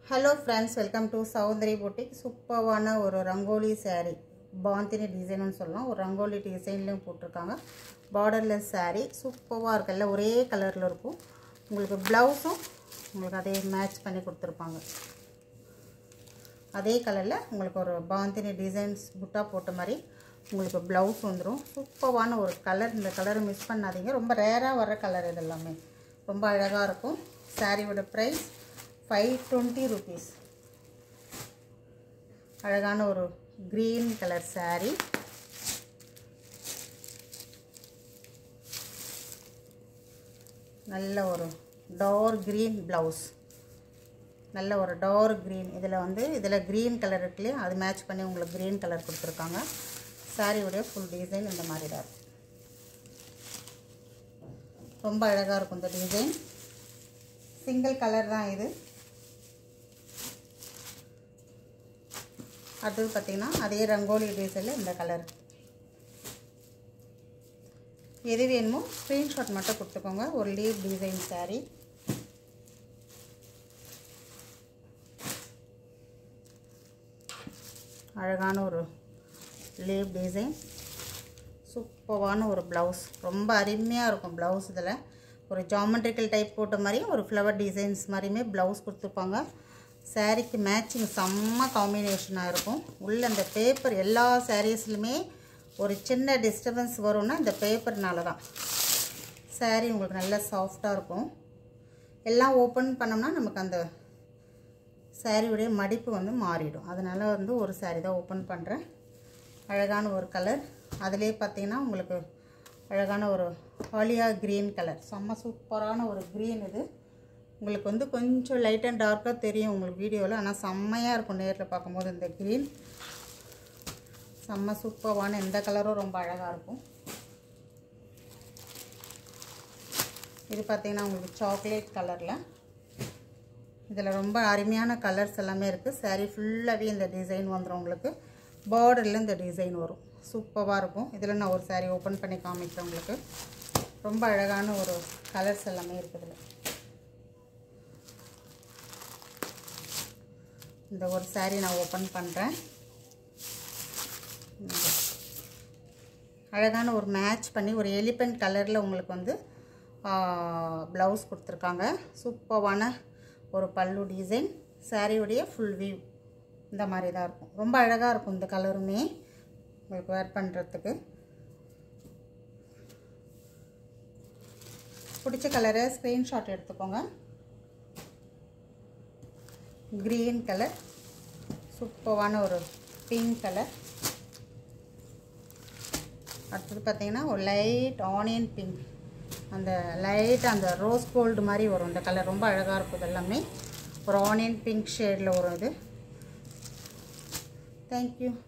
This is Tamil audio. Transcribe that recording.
hello friends welcome to Soundari boutique சூப்பர்வான ஒரு ரங்கோலி saree பாந்தினி டிசைன்னு சொல்லலாம் ஒரு ரங்கோலி டிசைன்லேயும் போட்டிருக்காங்க பார்டர்லெஸ் saree சூப்பராக இருக்குல்ல ஒரே கலரில் இருக்கும் உங்களுக்கு ப்ளவுஸும் உங்களுக்கு அதே மேட்ச் பண்ணி கொடுத்துருப்பாங்க அதே கலரில் உங்களுக்கு ஒரு பாந்தினி டிசைன்ஸ் புட்டா போட்ட மாதிரி உங்களுக்கு ப்ளவுஸ் வந்துடும் சூப்பரான ஒரு கலர் இந்த கலரை மிஸ் பண்ணாதீங்க ரொம்ப ரேராக வர கலர் இது எல்லாமே ரொம்ப அழகாக இருக்கும் சாரியோட ப்ரைஸ் ஃபைவ் டுவெண்ட்டி ருபீஸ் அழகான ஒரு க்ரீன் கலர் saree நல்ல ஒரு டார்க் க்ரீன் ப்ளவுஸ் நல்ல ஒரு டார்க் க்ரீன் இதில் வந்து இதில் க்ரீன் கலர் இருக்குல்லையே அது மேட்ச் பண்ணி உங்களுக்கு க்ரீன் கலர் கொடுத்துருக்காங்க சாரியுடைய ஃபுல் டிசைன் இந்த மாதிரி தான் இருக்கும் ரொம்ப அழகாக இருக்கும் இந்த டிசைன் சிங்கிள் கலர் தான் இது அடுத்தது பார்த்திங்கன்னா அதே ரங்கோலி டிசைனில் இந்த கலர் எது வேணுமோ ஸ்க்ரீன்ஷாட் மட்டும் கொடுத்துக்கோங்க ஒரு லீவ் டிசைன் சாரீ அழகான ஒரு லீவ் டிசைன் சூப்பரான ஒரு ப்ளவுஸ் ரொம்ப அருமையாக இருக்கும் ப்ளவுஸ் இதில் ஒரு ஜாமெட்ரிக்கல் டைப் போட்ட மாதிரியும் ஒரு ஃப்ளவர் டிசைன்ஸ் மாதிரியுமே ப்ளவுஸ் கொடுத்துருப்பாங்க சாரீக்கு மேட்சிங் செம்ம காம்பினேஷனாக இருக்கும் உள்ள அந்த பேப்பர் எல்லா சாரீஸ்லையுமே ஒரு சின்ன டிஸ்டர்பன்ஸ் வரும்னா இந்த பேப்பர்னால தான் சாரீ உங்களுக்கு நல்லா சாஃப்டாக இருக்கும் எல்லாம் ஓப்பன் பண்ணோம்னா நமக்கு அந்த சாரியுடைய மடிப்பு வந்து மாறிடும் அதனால் வந்து ஒரு சாரீ தான் ஓப்பன் பண்ணுறேன் அழகான ஒரு கலர் அதிலே பார்த்தீங்கன்னா உங்களுக்கு அழகான ஒரு ஹாலியா க்ரீன் கலர் செம்ம சூப்பரான ஒரு க்ரீன் இது உங்களுக்கு வந்து கொஞ்சம் லைட் அண்ட் டார்க்காக தெரியும் உங்களுக்கு வீடியோவில் ஆனால் செம்மையாக இருக்கும் நேரில் பார்க்கும்போது இந்த க்ரீன் செம்ம சூப்பரான எந்த கலரும் ரொம்ப அழகாக இருக்கும் இது பார்த்திங்கன்னா உங்களுக்கு சாக்லேட் கலரில் இதில் ரொம்ப அருமையான கலர்ஸ் எல்லாமே இருக்குது சாரீ ஃபுல்லாகவே இந்த டிசைன் வந்துடும் உங்களுக்கு பார்டரில் இந்த டிசைன் வரும் சூப்பராக இருக்கும் இதில் நான் ஒரு சாரீ ஓப்பன் பண்ணி காமிக்கிறேன் உங்களுக்கு ரொம்ப அழகான ஒரு கலர்ஸ் எல்லாமே இருக்குதுல இந்த ஒரு சாரீ நான் ஓப்பன் பண்ணுறேன் அழகான ஒரு மேட்ச் பண்ணி ஒரு எலிபெண்ட் கலரில் உங்களுக்கு வந்து ப்ளவுஸ் கொடுத்துருக்காங்க சூப்பரான ஒரு பல்லு டிசைன் சாரியுடைய ஃபுல் வியூ இந்த மாதிரி தான் இருக்கும் ரொம்ப அழகாக இருக்கும் இந்த கலருமே உங்களுக்கு வேர் பண்ணுறதுக்கு பிடிச்ச கலரை ஸ்க்ரீன்ஷாட் எடுத்துக்கோங்க க்ரீன் கலர் சூப்பரான ஒரு பிங்க் கலர் அடுத்தது பார்த்திங்கன்னா ஒரு லைட் ஆனியன் பிங்க் அந்த லைட் அந்த ரோஸ் கோல்டு மாதிரி வரும் இந்த கலர் ரொம்ப அழகாக இருக்கும் இதெல்லாமே ஒரு ஆனியன் பிங்க் ஷேடில் வரும் இது தேங்க்யூ